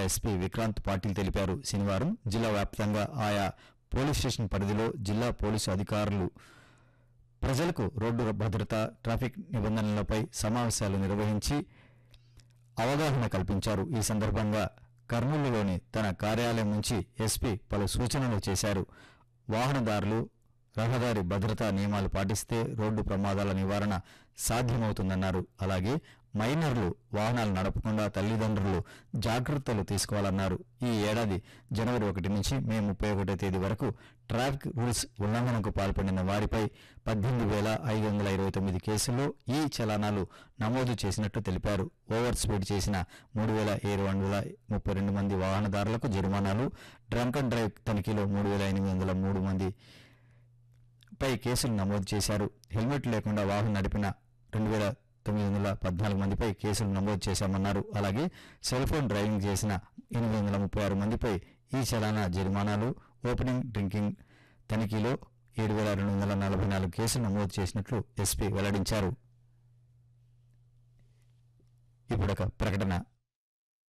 SP Vikrant Patil తెలిపారు శనివారం జిల్లా వ్యాప్తంగా ఆయా పోలీస్ స్టేషన్ పరిధిలో జిల్లా పోలీసు అధికారులు ప్రజలకు రోడ్డు భద్రత ట్రాఫిక్ నిబంధనలపై సమావేశాలు నిర్వహించి అవగాహన కల్పించారు ఈ సందర్భంగా కర్నూలులోని తన కార్యాలయం నుంచి ఎస్పీ పలు సూచనలు చేశారు వాహనదారులు రహదారి భద్రతా నియమాలు పాటిస్తే రోడ్డు ప్రమాదాల నివారణ సాధ్యమవుతుందన్నారు అలాగే మైనర్లు వాహనాలు నడపకుండా తల్లిదండ్రులు జాగ్రత్తలు తీసుకోవాలన్నారు ఈ ఏడాది జనవరి ఒకటి నుంచి మే ముప్పై ఒకటో తేదీ వరకు ట్రాఫిక్ రూల్స్ ఉల్లంఘనకు పాల్పడిన వారిపై పద్దెనిమిది వేల ఐదు వందల ఇరవై తొమ్మిది కేసుల్లో ఈ చలానాలు నమోదు చేసినట్టు తెలిపారు ఓవర్ స్పీడ్ చేసిన మూడు వేల ఏడు వందల ముప్పై రెండు మంది వాహనదారులకు జరిమానాలు డ్రంక్ అండ్ డ్రైవ్ తనిఖీలో మూడు వేల ఎనిమిది వందల మూడు మంది పై కేసులు నమోదు చేశారు హెల్మెట్ లేకుండా వాహనం నడిపిన రెండు వేల తొమ్మిది వందల పద్నాలుగు మందిపై కేసులు నమోదు చేశామన్నారు అలాగే సెల్ ఫోన్ డ్రైవింగ్ చేసిన ఎనిమిది వందల ముప్పై ఆరు మందిపై ఈ చలానా జరిమానాలు ఓపెనింగ్ డ్రింకింగ్ తనిఖీలో ఏడు వేల రెండు వందల నలభై నాలుగు కేసులు నమోదు చేసినట్లు ఎస్పీ వెల్లడించారు ఇప్పుడొక ప్రకటన